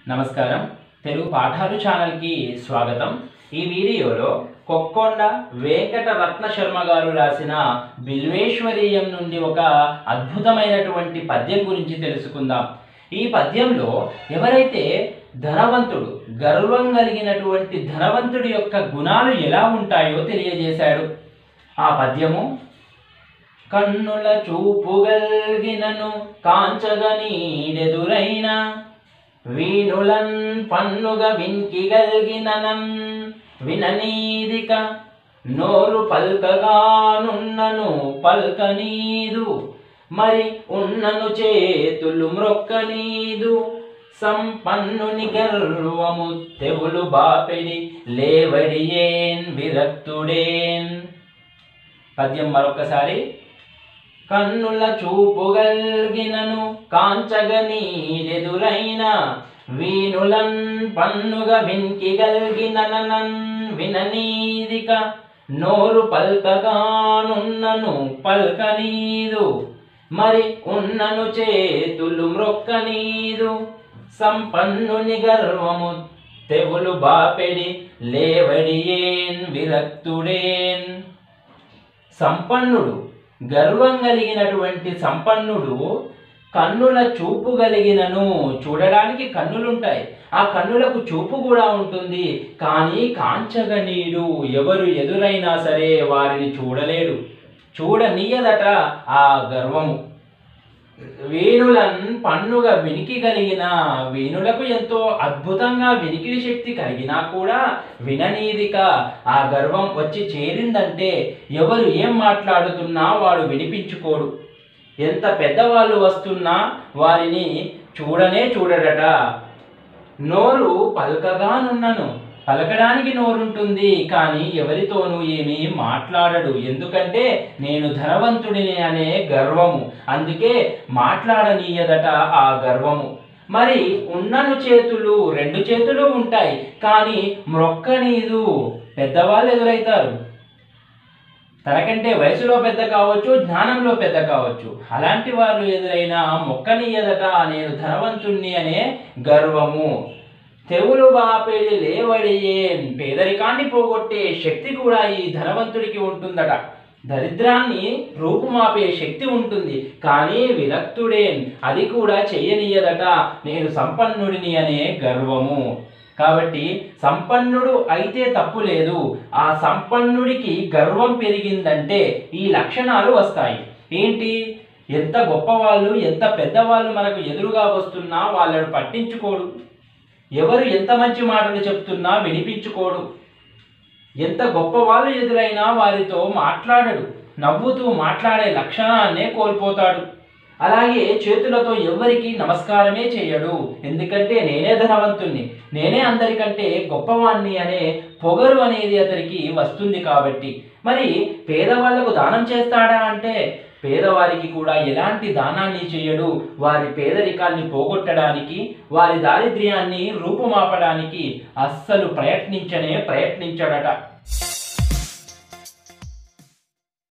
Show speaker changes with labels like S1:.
S1: నమస్కారం తెలుగు పాఠాలు ఛానల్కి స్వాగతం ఈ వీడియోలో కొక్కొండ వెంకట రత్న శర్మ గారు రాసిన బిల్వేశ్వరీయం నుండి ఒక అద్భుతమైనటువంటి పద్యం గురించి తెలుసుకుందాం ఈ పద్యంలో ఎవరైతే ధనవంతుడు గర్వం కలిగినటువంటి ధనవంతుడి యొక్క గుణాలు ఎలా ఉంటాయో తెలియజేశాడు ఆ పద్యము కన్నుల చూపుగల్గినను కాంచగనీడెదురైన వీణులన్ పన్నుగ వింకిగల్గిననన్ విననీదిక నోరు పల్కగానున్నను పల్కనీదు మరి ఉన్నను చేతులు మ్రొక్కనీదు సంపన్నుని గర్వము తెవులు బాపెడి లేవడియేన్ విరక్తుడేన్ పద్యం మరొకసారి కన్నుల చూపుగల్గినను కాంచగనీడెదురైన వీణులన్ పన్నుగ వింకిగల్గిననన్ విననీదిక నోరు పల్కగానున్నను పల్కనీదు మరి ఉన్నను చేతులు మ్రొక్కనీదు సంపన్నుని గర్వము తెవులు బాపెడి లేవడియేన్ విరక్తుడేన్ సంపన్నుడు గర్వం కలిగినటువంటి సంపన్నుడు కన్నుల చూపు కలిగినను చూడడానికి కన్నులుంటాయి ఆ కన్నులకు చూపు కూడా ఉంటుంది కానీ కాంచగనీడు ఎవరు ఎదురైనా సరే వారిని చూడలేడు చూడనీయదట ఆ గర్వము వేణులన్ పన్నుగా వినికి కలిగిన వేణులకు ఎంతో అద్భుతంగా వినికిడి శక్తి కలిగినా కూడా విననీదిక ఆ గర్వం వచ్చి చేరిందంటే ఎవరు ఏం మాట్లాడుతున్నా వాడు వినిపించుకోడు ఎంత పెద్దవాళ్ళు వస్తున్నా వారిని చూడనే చూడడట నోరు పలకగానున్నను పలకడానికి నోరుంటుంది కానీ ఎవరితోనూ ఏమీ మాట్లాడడు ఎందుకంటే నేను ధనవంతుడిని అనే గర్వము అందుకే మాట్లాడనీయదట ఆ గర్వము మరి ఉన్నను చేతులు రెండు చేతులు ఉంటాయి కానీ మ్రొక్కనీదు పెద్దవాళ్ళు ఎదురైతారు తనకంటే వయసులో పెద్ద కావచ్చు జ్ఞానంలో పెద్ద కావచ్చు అలాంటి వాళ్ళు ఎదురైనా మొక్కనీయదట నేను ధనవంతుణ్ణి అనే గర్వము తెవులు బాపేడి లేవడియేన్ పేదరికాన్ని పోగొట్టే శక్తి కూడా ఈ ధనవంతుడికి ఉంటుందట దరిద్రాన్ని రూపుమాపే శక్తి ఉంటుంది కానీ విరక్తుడేన్ అది కూడా చెయ్యనీయదట నేను సంపన్నుడిని అనే గర్వము కాబట్టి సంపన్నుడు అయితే తప్పు లేదు ఆ సంపన్నుడికి గర్వం పెరిగిందంటే ఈ లక్షణాలు వస్తాయి ఏంటి ఎంత గొప్పవాళ్ళు ఎంత పెద్దవాళ్ళు మనకు ఎదురుగా వస్తున్నా వాళ్ళను పట్టించుకోడు ఎవరు ఎంత మంచి మాటలు చెప్తున్నా వినిపించుకోడు ఎంత గొప్ప వాళ్ళు ఎదురైనా వారితో మాట్లాడడు నవ్వుతూ మాట్లాడే లక్షణాన్నే కోల్పోతాడు అలాగే చేతులతో ఎవ్వరికి నమస్కారమే చేయడు ఎందుకంటే నేనే ధనవంతుణ్ణి నేనే అందరికంటే గొప్పవాణ్ణి అనే పొగరు అనేది అతనికి వస్తుంది కాబట్టి మరి పేదవాళ్లకు దానం చేస్తాడా అంటే పేదవారికి కూడా ఎలాంటి దానాన్ని చేయడు వారి పేదరికాన్ని పోగొట్టడానికి వారి దారిద్ర్యాన్ని రూపుమాపడానికి అస్సలు ప్రయత్నించనే ప్రయత్నించడట